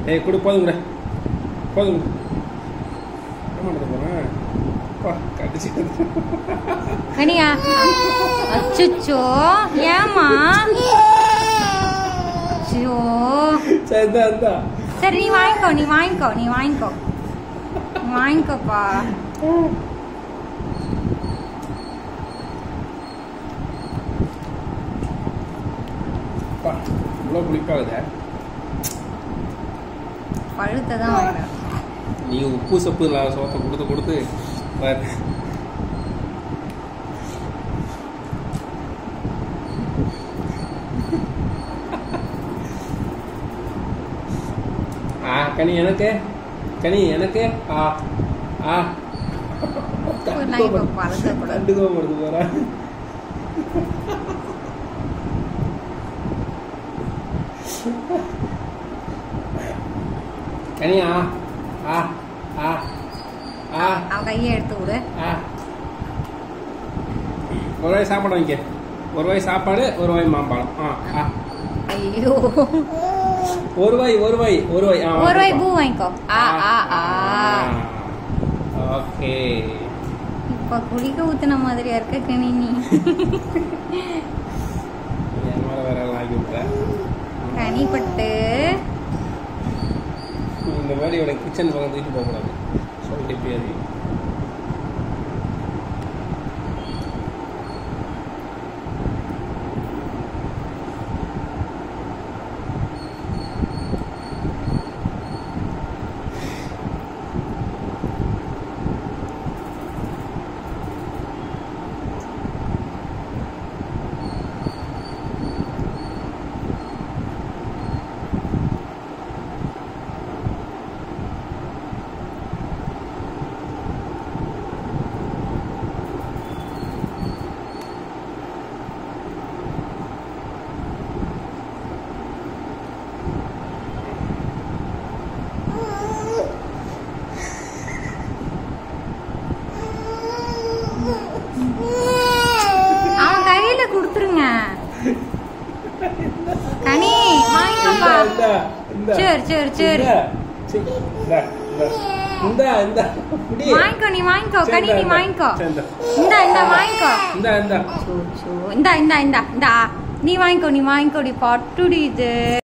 ஏய் கொடு போதும் கூட போதும் கொடு. என்ன பண்ணுறது போகிறேன் அப்பா கடிச்சிட்டு கனியா அச்சுச்சோ ஏமா ஐயோ சரி இந்தா இந்தா சரி நீ வாங்கிக்கோ நீ வாங்கிக்கோ நீ வாங்கிக்கோ நீ வாங்கிக்கோப்பா அப்பா இவ்வளோ புளிப்பாகுதே பழுத்தை தான் வாங்கினேன் நீ உப்பு சப்பு இல்லாத சோத்தை கொடுத்து கொடுத்து பாரு. ஆ கனி எனக்கு கனி எனக்கு ஆ ஆ நான் இப்போ பழக்கக்கூடாது கண்டுக்கோ போடுது போற கனி ஆ ஆ ஆ ஆ அவன் கையை எடுத்து விடு ஆ ஒரு வாய் சாப்பாடு வாங்கிக்க ஒரு வாய் சாப்பாடு ஒரு வாய் மாம்பழம் ஆ ஆ ஐயோ ஒரு வாய் ஒரு வாய் ஒரு வாய் ஆ ஒரு வாய் பூ வாங்கிக்கோ ஆ ஆ ஆ ஓகே இப்ப குளிக்க ஊத்துன மாதிரியா இருக்க கனி நீ என் மேல வேற எல்லாம் ஆகி விட்ற கனிப்பட்டு இந்த மாதிரி இவனை கிச்சன் பக்கம் தூக்கிட்டு போகக்கூடாது சொல்லிட்டு பேரு அவன் கையில கொடுத்துருங்க கனி வாங்கிக்கோப்பா இந்தா, இந்தா, சரி சரி சரி இந்தா. சரி, இந்தா, இந்தா. இந்தா, இந்தா. புடி. வாங்கிக்கோ நீ வாங்கிக்கோ சரி, கனி நீ இந்தா, வாங்கிக்கோ சரி, இந்தா. இந்தா இந்தா வாங்கிக்கோ இந்தா, இந்தா. சோ, சோ. இந்தா இந்தா இந்தா இந்தா நீ வாங்கிக்கோ நீ வாங்கிக்கோ நீ பட்டுடி இது